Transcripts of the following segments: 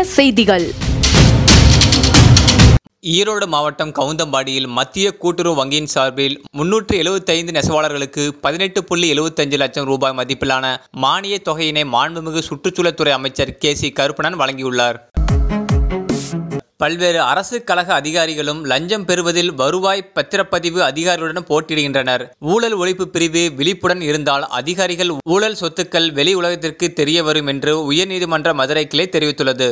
செய்திகள் ஈரோடு மாவட்டம் கவுந்தம்பாடியில் மத்திய கூட்டுறவு வங்கியின் சார்பில் முன்னூற்று எழுபத்தைந்து நெசவாளர்களுக்கு பதினெட்டு புள்ளி எழுபத்தஞ்சு லட்சம் ரூபாய் மதிப்பிலான மானிய தொகையினை மாண்புமிகு சுற்றுச்சூழல்துறை அமைச்சர் கே சி கருப்பணன் வழங்கியுள்ளார் பல்வேறு அரசு கழக அதிகாரிகளும் லஞ்சம் பெறுவதில் வருவாய் பத்திரப்பதிவு அதிகாரிகளுடன் போட்டியிடுகின்றனர் ஊழல் ஒழிப்பு பிரிவு விழிப்புடன் இருந்தால் அதிகாரிகள் ஊழல் சொத்துக்கள் வெளி உலகத்திற்கு தெரிய வரும் என்று உயர்நீதிமன்ற மதுரை கிளை தெரிவித்துள்ளது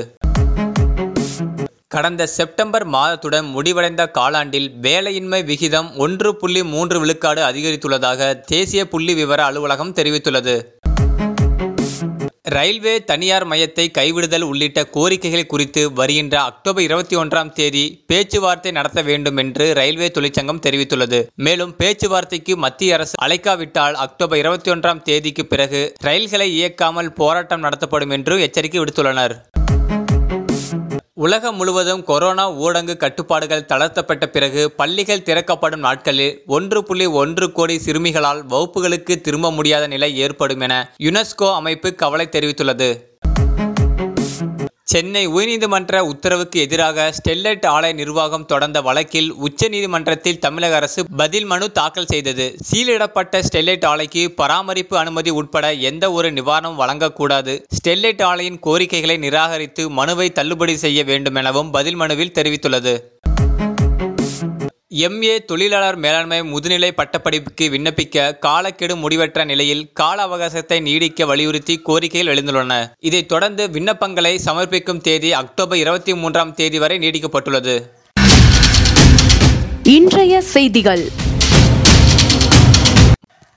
கடந்த செப்டம்பர் மாதத்துடன் முடிவடைந்த காலாண்டில் வேலையின்மை விகிதம் ஒன்று புள்ளி மூன்று விழுக்காடு அதிகரித்துள்ளதாக தேசிய புள்ளி விவர அலுவலகம் தெரிவித்துள்ளது ரயில்வே தனியார் மையத்தை கைவிடுதல் உள்ளிட்ட கோரிக்கைகள் குறித்து வருகின்ற அக்டோபர் இருபத்தி ஒன்றாம் தேதி பேச்சுவார்த்தை நடத்த வேண்டும் என்று ரயில்வே தொழிற்சங்கம் தெரிவித்துள்ளது மேலும் பேச்சுவார்த்தைக்கு மத்திய அரசு அழைக்காவிட்டால் அக்டோபர் இருபத்தி ஒன்றாம் தேதிக்கு பிறகு ரயில்களை இயக்காமல் போராட்டம் நடத்தப்படும் என்று எச்சரிக்கை விடுத்துள்ளனர் உலகம் முழுவதும் கொரோனா ஊரடங்கு கட்டுப்பாடுகள் தளர்த்தப்பட்ட பிறகு பள்ளிகள் திறக்கப்படும் நாட்களில் ஒன்று புள்ளி ஒன்று கோடி சிறுமிகளால் வகுப்புகளுக்கு திரும்ப முடியாத நிலை ஏற்படும் என யுனெஸ்கோ அமைப்பு கவலை தெரிவித்துள்ளது சென்னை உயர்நீதிமன்ற உத்தரவுக்கு எதிராக ஸ்டெர்லைட் ஆலை நிர்வாகம் தொடர்ந்த வழக்கில் உச்சநீதிமன்றத்தில் தமிழக அரசு பதில் மனு தாக்கல் செய்தது சீலிடப்பட்ட ஸ்டெர்லைட் ஆலைக்கு பராமரிப்பு அனுமதி உட்பட எந்த ஒரு நிவாரணம் வழங்கக்கூடாது ஸ்டெர்லைட் ஆலையின் கோரிக்கைகளை நிராகரித்து மனுவை தள்ளுபடி செய்ய வேண்டும் எனவும் பதில் மனுவில் தெரிவித்துள்ளது எம்ஏ தொழிலாளர் மேலாண்மை முதுநிலை பட்டப்படிப்புக்கு விண்ணப்பிக்க காலக்கெடு முடிவற்ற நிலையில் கால அவகாசத்தை நீடிக்க வலியுறுத்தி கோரிக்கைகள் எழுந்துள்ளன இதைத் தொடர்ந்து விண்ணப்பங்களை சமர்ப்பிக்கும் தேதி அக்டோபர் இருபத்தி மூன்றாம் தேதி வரை நீடிக்கப்பட்டுள்ளது இன்றைய செய்திகள்